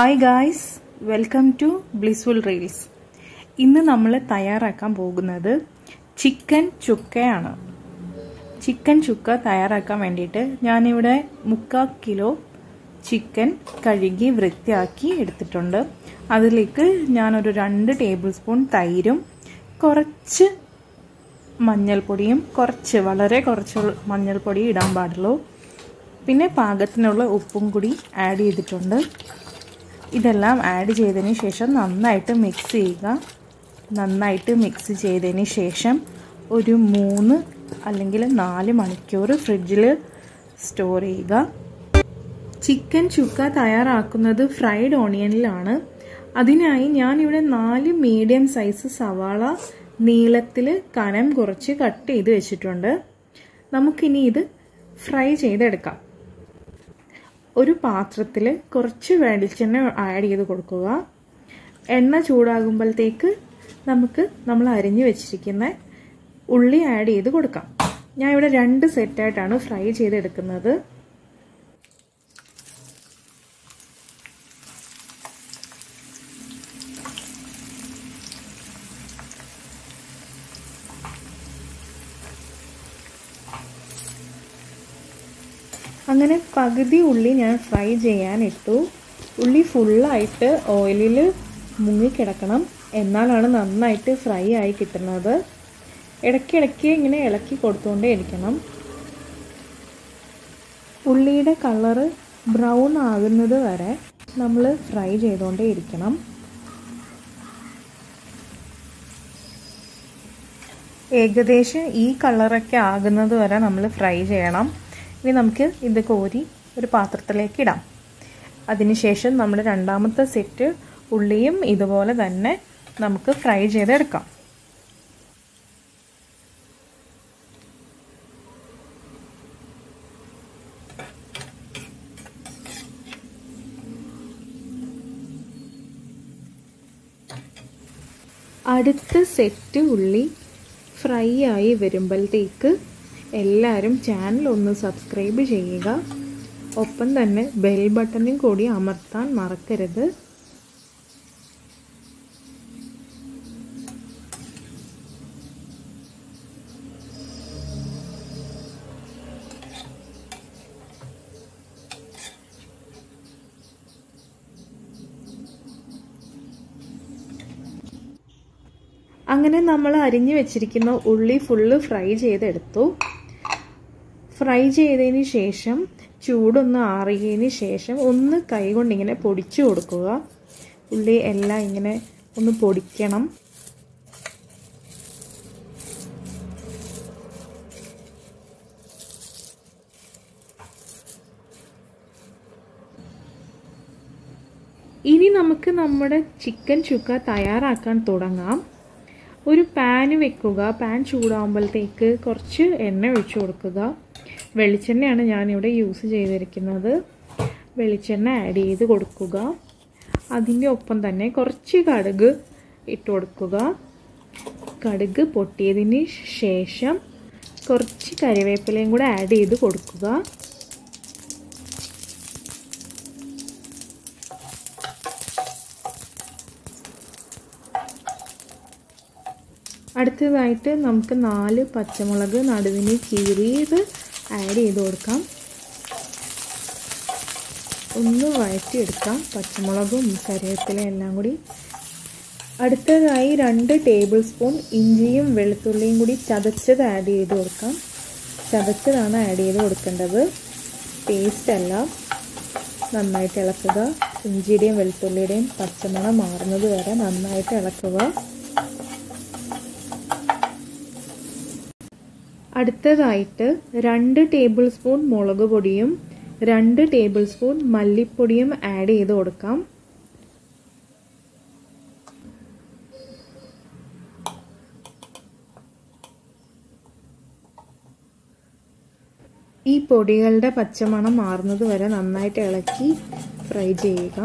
hi guys welcome to blissful reels ഇന്ന് നമ്മൾ തയ്യാറാക്കാൻ പോകുന്നത് ചിക്കൻ ചുക്കയാണ് ചിക്കൻ ചുക്ക തയ്യാറാക്കാൻ വേണ്ടിയിട്ട് ഞാനിവിടെ മുക്കാൽ കിലോ ചിക്കൻ കഴുകി വൃത്തിയാക്കി എടുത്തിട്ടുണ്ട് അതിലേക്ക് ഞാനൊരു രണ്ട് ടേബിൾ സ്പൂൺ തൈരും കുറച്ച് മഞ്ഞൾപ്പൊടിയും കുറച്ച് വളരെ കുറച്ച് മഞ്ഞൾപ്പൊടി ഇടാൻ പാടുള്ളൂ പിന്നെ പാകത്തിനുള്ള ഉപ്പും കൂടി ആഡ് ചെയ്തിട്ടുണ്ട് ഇതെല്ലാം ആഡ് ചെയ്തതിന് ശേഷം നന്നായിട്ട് മിക്സ് ചെയ്യുക നന്നായിട്ട് മിക്സ് ചെയ്തതിന് ശേഷം ഒരു മൂന്ന് അല്ലെങ്കിൽ നാല് മണിക്കൂർ ഫ്രിഡ്ജിൽ സ്റ്റോർ ചെയ്യുക ചിക്കൻ ചുക്ക തയ്യാറാക്കുന്നത് ഫ്രൈഡ് ഓണിയനിലാണ് അതിനായി ഞാനിവിടെ നാല് മീഡിയം സൈസ് സവാള നീളത്തിൽ കനം കുറച്ച് കട്ട് ചെയ്ത് വെച്ചിട്ടുണ്ട് നമുക്കിനി ഇത് ഫ്രൈ ചെയ്തെടുക്കാം ഒരു പാത്രത്തിൽ കുറച്ച് വെളിച്ചെണ്ണ ആഡ് ചെയ്ത് കൊടുക്കുക എണ്ണ ചൂടാകുമ്പോഴത്തേക്ക് നമുക്ക് നമ്മൾ അരിഞ്ഞു വെച്ചിരിക്കുന്ന ഉള്ളി ആഡ് ചെയ്ത് കൊടുക്കാം ഞാൻ ഇവിടെ രണ്ട് സെറ്റായിട്ടാണ് ഫ്രൈ ചെയ്തെടുക്കുന്നത് അങ്ങനെ പകുതി ഉള്ളി ഞാൻ ഫ്രൈ ചെയ്യാൻ ഇട്ടു ഉള്ളി ഫുള്ളായിട്ട് ഓയിലിൽ മുങ്ങിക്കിടക്കണം എന്നാലാണ് നന്നായിട്ട് ഫ്രൈ ആയി കിട്ടുന്നത് ഇടയ്ക്കിടയ്ക്ക് ഇങ്ങനെ ഇളക്കി കൊടുത്തുകൊണ്ടേ ഇരിക്കണം ഉള്ളിയുടെ കളറ് ബ്രൗൺ ആകുന്നത് വരെ നമ്മൾ ഫ്രൈ ചെയ്തുകൊണ്ടേ ഇരിക്കണം ഏകദേശം ഈ കളറൊക്കെ ആകുന്നത് വരെ നമ്മൾ ഫ്രൈ ചെയ്യണം ഇനി നമുക്ക് ഇത് കോരി ഒരു പാത്രത്തിലേക്ക് ഇടാം അതിനുശേഷം നമ്മൾ രണ്ടാമത്തെ സെറ്റ് ഉള്ളിയും ഇതുപോലെ തന്നെ നമുക്ക് ഫ്രൈ ചെയ്തെടുക്കാം അടുത്ത സെറ്റ് ഉള്ളി ഫ്രൈ ആയി വരുമ്പോഴത്തേക്ക് എല്ലാവരും ചാനൽ ഒന്ന് സബ്സ്ക്രൈബ് ചെയ്യുക ഒപ്പം തന്നെ ബെൽ ബട്ടണും കൂടി അമർത്താൻ മറക്കരുത് അങ്ങനെ നമ്മൾ അരിഞ്ഞു വെച്ചിരിക്കുന്ന ഉള്ളി ഫുള്ള് ഫ്രൈ ചെയ്തെടുത്തു ഫ്രൈ ചെയ്തതിന് ശേഷം ചൂടൊന്ന് ആറിയതിന് ശേഷം ഒന്ന് കൈകൊണ്ട് ഇങ്ങനെ പൊടിച്ചു കൊടുക്കുക ഉള്ളി എല്ലാം ഇങ്ങനെ ഒന്ന് പൊടിക്കണം ഇനി നമുക്ക് നമ്മുടെ ചിക്കൻ ചുക്ക തയ്യാറാക്കാൻ തുടങ്ങാം ഒരു പാന് വെക്കുക പാൻ ചൂടാകുമ്പോഴത്തേക്ക് കുറച്ച് എണ്ണ ഒഴിച്ചു കൊടുക്കുക വെളിച്ചെണ്ണയാണ് ഞാനിവിടെ യൂസ് ചെയ്തിരിക്കുന്നത് വെളിച്ചെണ്ണ ആഡ് ചെയ്ത് കൊടുക്കുക അതിൻ്റെ ഒപ്പം തന്നെ കുറച്ച് കടുക് ഇട്ട് കൊടുക്കുക കടുക് പൊട്ടിയതിന് ശേഷം കുറച്ച് കറിവേപ്പിലയും കൂടെ ആഡ് ചെയ്ത് കൊടുക്കുക അടുത്തതായിട്ട് നമുക്ക് നാല് പച്ചമുളക് നടുവിന് കീറിയത് ആഡ് ചെയ്ത് കൊടുക്കാം ഒന്ന് വഴറ്റിയെടുക്കാം പച്ചമുളകും കറിവേപ്പിലയും എല്ലാം കൂടി അടുത്തതായി രണ്ട് ടേബിൾ സ്പൂൺ ഇഞ്ചിയും വെളുത്തുള്ളിയും കൂടി ചതച്ചത് ആഡ് ചെയ്ത് കൊടുക്കാം ചതച്ചതാണ് ആഡ് ചെയ്ത് കൊടുക്കേണ്ടത് പേസ്റ്റ് അല്ല നന്നായിട്ട് ഇളക്കുക ഇഞ്ചിയുടെയും വെളുത്തുള്ളിയുടെയും പച്ചമണം മാറുന്നത് വരെ നന്നായിട്ട് ഇളക്കുക അടുത്തതായിട്ട് രണ്ട് ടേബിൾ സ്പൂൺ മുളക് പൊടിയും രണ്ട് ടേബിൾ സ്പൂൺ മല്ലിപ്പൊടിയും ആഡ് ചെയ്ത് കൊടുക്കാം ഈ പൊടികളുടെ പച്ചമണം മാറുന്നത് വരെ നന്നായിട്ട് ഇളക്കി ഫ്രൈ ചെയ്യുക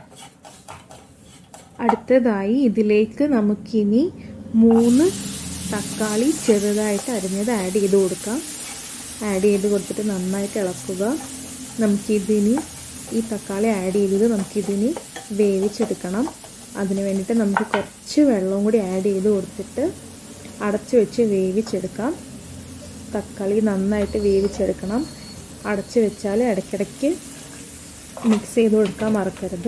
അടുത്തതായി ഇതിലേക്ക് നമുക്കിനി മൂന്ന് തക്കാളി ചെറുതായിട്ട് അരിഞ്ഞത് ആഡ് ചെയ്ത് കൊടുക്കാം ആഡ് ചെയ്ത് കൊടുത്തിട്ട് നന്നായിട്ട് ഇളക്കുക നമുക്കിതിനി ഈ തക്കാളി ആഡ് ചെയ്തത് നമുക്കിതിനി വേവിച്ചെടുക്കണം അതിന് വേണ്ടിയിട്ട് നമുക്ക് കുറച്ച് വെള്ളവും കൂടി ആഡ് ചെയ്ത് കൊടുത്തിട്ട് അടച്ച് വെച്ച് വേവിച്ചെടുക്കാം തക്കാളി നന്നായിട്ട് വേവിച്ചെടുക്കണം അടച്ച് വെച്ചാൽ ഇടയ്ക്കിടയ്ക്ക് മിക്സ് ചെയ്ത് കൊടുക്കാൻ മറക്കരുത്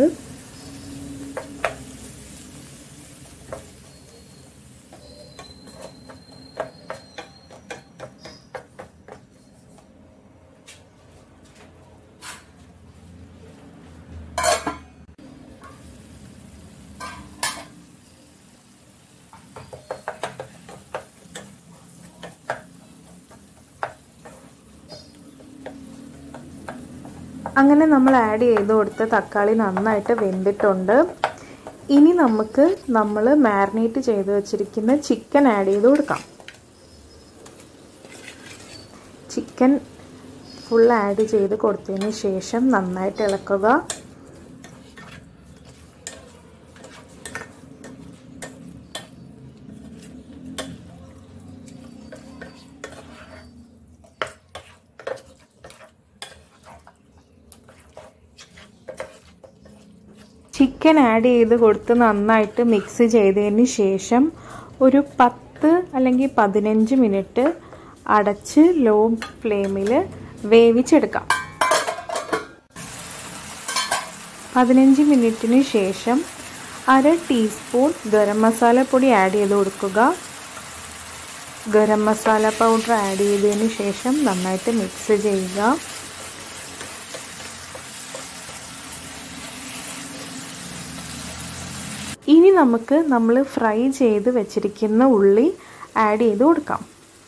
അങ്ങനെ നമ്മൾ ആഡ് ചെയ്ത് കൊടുത്ത തക്കാളി നന്നായിട്ട് വെന്തിട്ടുണ്ട് ഇനി നമുക്ക് നമ്മൾ മാരിനേറ്റ് ചെയ്ത് വെച്ചിരിക്കുന്ന ചിക്കൻ ആഡ് ചെയ്ത് കൊടുക്കാം ചിക്കൻ ഫുൾ ആഡ് ചെയ്ത് കൊടുത്തതിന് ശേഷം നന്നായിട്ട് ഇളക്കുക ചിക്കൻ ആഡ് ചെയ്ത് കൊടുത്ത് നന്നായിട്ട് മിക്സ് ചെയ്തതിന് ശേഷം ഒരു പത്ത് അല്ലെങ്കിൽ പതിനഞ്ച് മിനിറ്റ് അടച്ച് ലോ ഫ്ലെയിമിൽ വേവിച്ചെടുക്കാം പതിനഞ്ച് മിനിറ്റിന് ശേഷം അര ടീസ്പൂൺ ഗരം മസാല പൊടി ആഡ് ചെയ്ത് കൊടുക്കുക ഗരം മസാല പൗഡർ ആഡ് ചെയ്തതിന് ശേഷം നന്നായിട്ട് മിക്സ് ചെയ്യുക ഇനി നമുക്ക് നമ്മൾ ഫ്രൈ ചെയ്ത് വെച്ചിരിക്കുന്ന ഉള്ളി ആഡ് ചെയ്ത് കൊടുക്കാം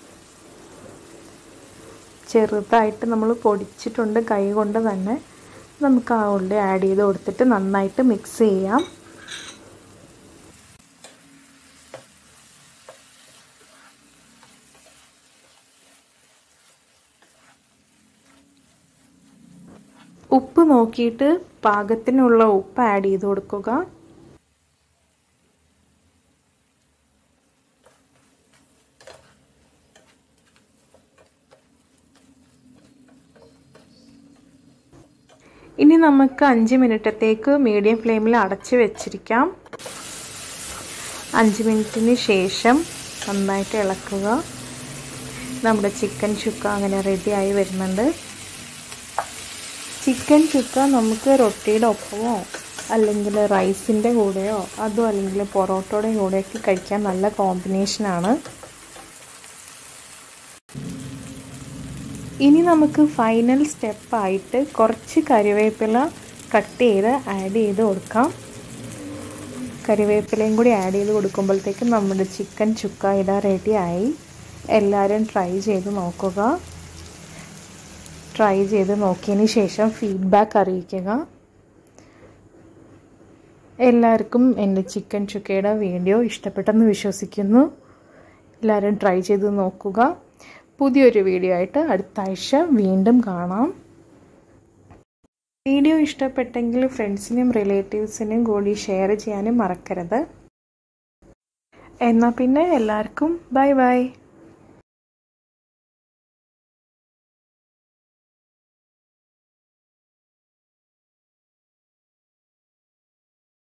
ചെറുതായിട്ട് നമ്മൾ പൊടിച്ചിട്ടുണ്ട് കൈ കൊണ്ട് തന്നെ നമുക്ക് ആ ഉള്ളി ആഡ് ചെയ്ത് കൊടുത്തിട്ട് നന്നായിട്ട് മിക്സ് ചെയ്യാം ഉപ്പ് നോക്കിയിട്ട് പാകത്തിനുള്ള ഉപ്പ് ആഡ് ചെയ്ത് കൊടുക്കുക ഇനി നമുക്ക് അഞ്ച് മിനിറ്റത്തേക്ക് മീഡിയം ഫ്ലെയിമിൽ അടച്ച് വെച്ചിരിക്കാം അഞ്ച് മിനിറ്റിന് ശേഷം നന്നായിട്ട് ഇളക്കുക നമ്മുടെ ചിക്കൻ ചുക്ക അങ്ങനെ റെഡിയായി വരുന്നുണ്ട് ചിക്കൻ ചുക്ക നമുക്ക് റൊട്ടിയുടെ ഒപ്പമോ അല്ലെങ്കിൽ റൈസിൻ്റെ കൂടെയോ അതോ അല്ലെങ്കിൽ പൊറോട്ടയുടെ കൂടെയൊക്കെ കഴിക്കാൻ നല്ല കോമ്പിനേഷനാണ് ഇനി നമുക്ക് ഫൈനൽ സ്റ്റെപ്പായിട്ട് കുറച്ച് കറിവേപ്പില കട്ട് ചെയ്ത് ആഡ് ചെയ്ത് കൊടുക്കാം കറിവേപ്പിലയും കൂടി ആഡ് ചെയ്ത് കൊടുക്കുമ്പോഴത്തേക്ക് നമ്മുടെ ചിക്കൻ ചുക്ക ഇട റെഡിയായി എല്ലാവരും ട്രൈ ചെയ്ത് നോക്കുക ട്രൈ ചെയ്ത് നോക്കിയതിന് ശേഷം ഫീഡ്ബാക്ക് അറിയിക്കുക എല്ലാവർക്കും എൻ്റെ ചിക്കൻ ചുക്കയുടെ വീഡിയോ ഇഷ്ടപ്പെട്ടെന്ന് വിശ്വസിക്കുന്നു എല്ലാവരും ട്രൈ ചെയ്ത് നോക്കുക പുതിയൊരു വീഡിയോ ആയിട്ട് അടുത്ത ആഴ്ച വീണ്ടും കാണാം വീഡിയോ ഇഷ്ടപ്പെട്ടെങ്കിൽ ഫ്രണ്ട്സിനും റിലേറ്റീവ്സിനും കൂടി ഷെയർ ചെയ്യാനും മറക്കരുത് എന്നാൽ പിന്നെ എല്ലാവർക്കും ബൈ ബൈ